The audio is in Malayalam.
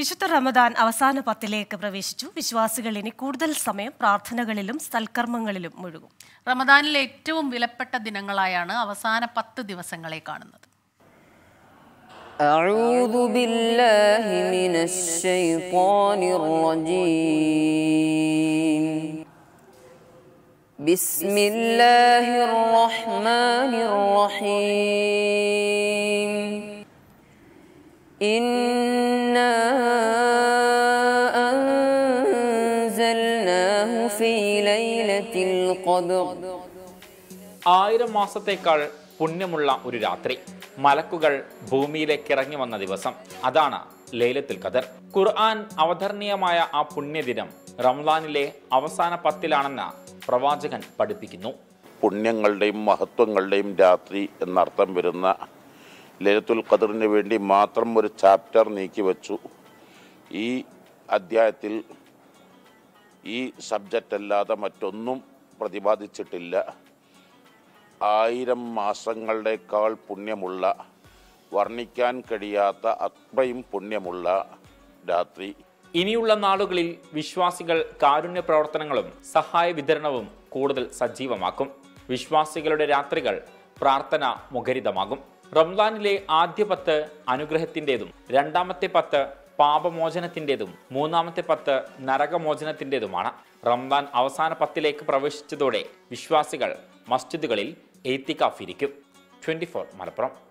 വിശുദ്ധ റമദാൻ അവസാന പത്തിലേക്ക് പ്രവേശിച്ചു വിശ്വാസികൾ ഇനി കൂടുതൽ സമയം പ്രാർത്ഥനകളിലും സൽക്കർമ്മങ്ങളിലും മുഴുകും റമദാനിലെ ഏറ്റവും വിലപ്പെട്ട ദിനങ്ങളായാണ് അവസാന പത്ത് ദിവസങ്ങളെ കാണുന്നത് أعوذ بالله من الشيطان الرجيم بسم الله الرحمن الرحيم إنا أنزلناه في ليلة القدر ആയിരം മാസത്തേക്കാൾ പുണ്യമുള്ള ഒരു രാത്രി മലക്കുകൾ ഭൂമിയിലേക്ക് ഇറങ്ങി വന്ന ദിവസം അതാണ് ലൈലത്തുൽ ഖദർ ഖുർആൻ അവതരണീയമായ ആ പുണ്യദിനം റംസാനിലെ അവസാന പത്തിലാണെന്ന് പ്രവാചകൻ പഠിപ്പിക്കുന്നു പുണ്യങ്ങളുടെയും മഹത്വങ്ങളുടെയും രാത്രി എന്നർത്ഥം വരുന്ന ലലിത്തുൽ ഖദറിന് വേണ്ടി മാത്രം ഒരു ചാപ്റ്റർ നീക്കി വച്ചു ഈ അദ്ധ്യായത്തിൽ ഈ സബ്ജക്റ്റ് അല്ലാതെ മറ്റൊന്നും പ്രതിപാദിച്ചിട്ടില്ല ആയിരം മാസങ്ങളുടേക്കാൾ പുണ്യമുള്ള വർണ്ണിക്കാൻ കഴിയാത്ത അത്രയും പുണ്യമുള്ള രാത്രി ഇനിയുള്ള നാളുകളിൽ വിശ്വാസികൾ കാരുണ്യ പ്രവർത്തനങ്ങളും സഹായ വിതരണവും കൂടുതൽ സജീവമാക്കും വിശ്വാസികളുടെ രാത്രികൾ പ്രാർത്ഥന മുഖരിതമാകും റംസാനിലെ ആദ്യ പത്ത് അനുഗ്രഹത്തിൻ്റെതും രണ്ടാമത്തെ പത്ത് പാപമോചനത്തിൻ്റെതും മൂന്നാമത്തെ പത്ത് നരകമോചനത്തിൻ്റെതുമാണ് റംസാൻ അവസാന പത്തിലേക്ക് പ്രവേശിച്ചതോടെ വിശ്വാസികൾ മസ്ജിദുകളിൽ എയ്ത്തിക്കാഫിരിക്കും ട്വൻറ്റി ഫോർ മലപ്പുറം